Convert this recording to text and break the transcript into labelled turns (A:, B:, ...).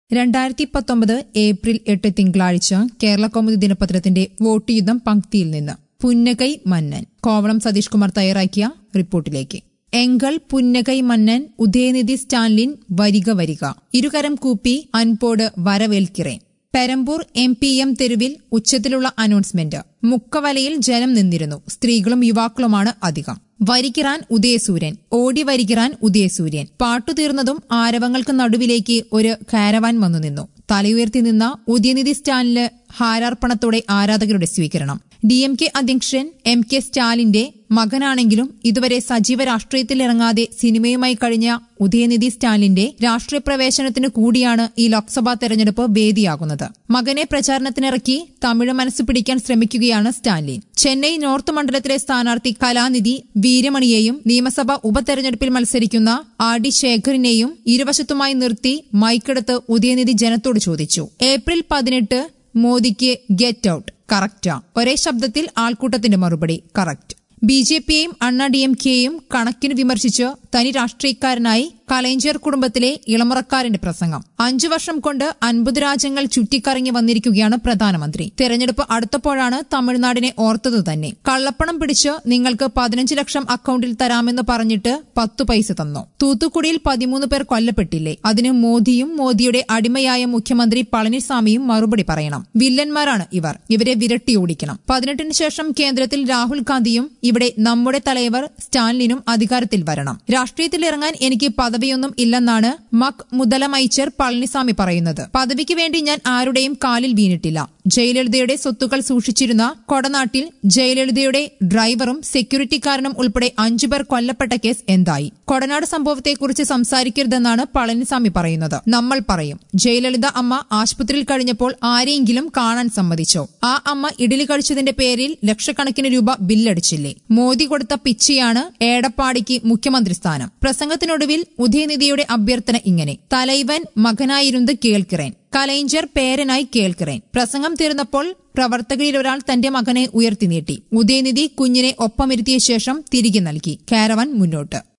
A: രണ്ടായിരത്തി പത്തൊമ്പത് ഏപ്രിൽ എട്ട് തിങ്കളാഴ്ച കേരള കൗമുദി ദിനപത്രത്തിന്റെ വോട്ട് യുദ്ധം പങ്ക്തിയിൽ നിന്ന് പുന്നകൈ മന്നൻ കോവളം സതീഷ് കുമാർ തയ്യാറാക്കിയ റിപ്പോർട്ടിലേക്ക് എങ്കൽ പുന്നകൈ മന്നൻ ഉദയനിധി സ്റ്റാൻലിൻ വരിക വരിക ഇരുകരം കൂപ്പി അൻപോട് വരവേൽക്കിറേൻ പെരമ്പൂർ എം പി എം തെരുവിൽ ഉച്ചത്തിലുള്ള അനൗൺസ്മെന്റ് മുക്കവലയിൽ ജനം നിന്നിരുന്നു സ്ത്രീകളും യുവാക്കളുമാണ് അധികം വരികിറാൻ ഉദയസൂര്യൻ ഓടി വരികിറാൻ ഉദയസൂര്യൻ പാട്ടു തീർന്നതും ആരവങ്ങൾക്ക് നടുവിലേക്ക് ഒരു കാരവാൻ വന്നു നിന്നു തലയുയർത്തി നിന്ന ഉദയനിധി സ്റ്റാലിന് ഹാരാർപ്പണത്തോടെ ആരാധകരുടെ സ്വീകരണം ഡി എം കെ അധ്യക്ഷൻ എം കെ സ്റ്റാലിന്റെ മകനാണെങ്കിലും ഇതുവരെ സജീവ രാഷ്ട്രീയത്തിലിറങ്ങാതെ സിനിമയുമായി കഴിഞ്ഞ ഉദയനിധി സ്റ്റാലിന്റെ രാഷ്ട്രീയ പ്രവേശനത്തിന് കൂടിയാണ് ഈ ലോക്സഭാ തെരഞ്ഞെടുപ്പ് വേദിയാകുന്നത് മകനെ പ്രചാരണത്തിനിറക്കി തമിഴ് മനസ്സ് പിടിക്കാൻ ശ്രമിക്കുകയാണ് സ്റ്റാലിൻ ചെന്നൈ നോർത്ത് മണ്ഡലത്തിലെ സ്ഥാനാർത്ഥി കലാനിധി വീരമണിയെയും നിയമസഭാ ഉപതെരഞ്ഞെടുപ്പിൽ മത്സരിക്കുന്ന ആർ ഡി ശേഖറിനെയും ഇരുവശത്തുമായി നിർത്തി മൈക്കെടുത്ത് ഉദയനിധി ജനത്തോട് ചോദിച്ചു ഏപ്രിൽ പതിനെട്ട് മോദിക്ക് ഗെറ്റ് ഔട്ട് കറക്റ്റാ ഒരേ ശബ്ദത്തിൽ ആൾക്കൂട്ടത്തിന്റെ മറുപടി കറക്റ്റ് ബി ജെ പിയെയും അണ്ണ ഡി എം കെയും കണക്കിന് വിമർശിച്ച് തനി രാഷ്ട്രീയക്കാരനായി കലൈഞ്ചർ കുടുംബത്തിലെ ഇളമുറക്കാരന്റെ പ്രസംഗം അഞ്ചു വർഷം കൊണ്ട് അൻപത് രാജ്യങ്ങൾ ചുറ്റിക്കറങ്ങി വന്നിരിക്കുകയാണ് പ്രധാനമന്ത്രി തെരഞ്ഞെടുപ്പ് അടുത്തപ്പോഴാണ് തമിഴ്നാടിനെ ഓർത്തത് തന്നെ കള്ളപ്പണം പിടിച്ച് നിങ്ങൾക്ക് പതിനഞ്ച് ലക്ഷം അക്കൌണ്ടിൽ തരാമെന്ന് പറഞ്ഞിട്ട് പത്തു പൈസ തന്നു തൂത്തുക്കുടിയിൽ പതിമൂന്ന് പേർ കൊല്ലപ്പെട്ടില്ലേ അതിന് മോദിയും മോദിയുടെ അടിമയായ മുഖ്യമന്ത്രി പളനിസ്വാമിയും മറുപടി പറയണം വില്ലന്മാരാണ് ഇവർ ഇവരെ വിരട്ടി ഓടിക്കണം പതിനെട്ടിന് ശേഷം കേന്ദ്രത്തിൽ രാഹുൽ ഗാന്ധിയും ഇവിടെ നമ്മുടെ തലൈവർ സ്റ്റാലിനും അധികാരത്തിൽ വരണം രാഷ്ട്രീയത്തിൽ ഇറങ്ങാൻ എനിക്ക് പദവിയൊന്നും ഇല്ലെന്നാണ് മക് മുതലമൈച്ചർ പളനിസ്വാമി പറയുന്നത് പദവിക്ക് വേണ്ടി ഞാൻ ആരുടെയും കാലിൽ വീണിട്ടില്ല ജയലളിതയുടെ സ്വത്തുക്കൾ സൂക്ഷിച്ചിരുന്ന കൊടനാട്ടിൽ ജയലളിതയുടെ ഡ്രൈവറും സെക്യൂരിറ്റിക്കാരനും ഉൾപ്പെടെ അഞ്ചുപേർ കൊല്ലപ്പെട്ട കേസ് എന്തായി കൊടനാട് സംഭവത്തെക്കുറിച്ച് സംസാരിക്കരുതെന്നാണ് പളനിസ്വാമി പറയുന്നത് നമ്മൾ പറയും ജയലളിത അമ്മ ആശുപത്രിയിൽ കഴിഞ്ഞപ്പോൾ ആരെയെങ്കിലും കാണാൻ സമ്മതിച്ചോ ആ അമ്മ ഇഡലി കഴിച്ചതിന്റെ പേരിൽ ലക്ഷക്കണക്കിന് രൂപ ബില്ലടിച്ചില്ലേ മോദി കൊടുത്ത പിച്ചിയാണ് ഏടപ്പാടിക്ക് മുഖ്യമന്ത്രി സ്ഥാനം പ്രസംഗത്തിനൊടുവിൽ ഉദയനിധിയുടെ അഭ്യർത്ഥന ഇങ്ങനെ തലൈവൻ മകനായിരുന്നത് കേൾക്കിറേൻ കലൈഞ്ചർ പേരനായി കേൾക്കിറേൻ പ്രസംഗം തീർന്നപ്പോൾ പ്രവർത്തകരിൽ ഒരാൾ തന്റെ മകനെ ഉയർത്തി നീട്ടി ഉദയനിധി കുഞ്ഞിനെ ഒപ്പമിരുത്തിയ ശേഷം തിരികെ നൽകി കാരവൻ മുന്നോട്ട്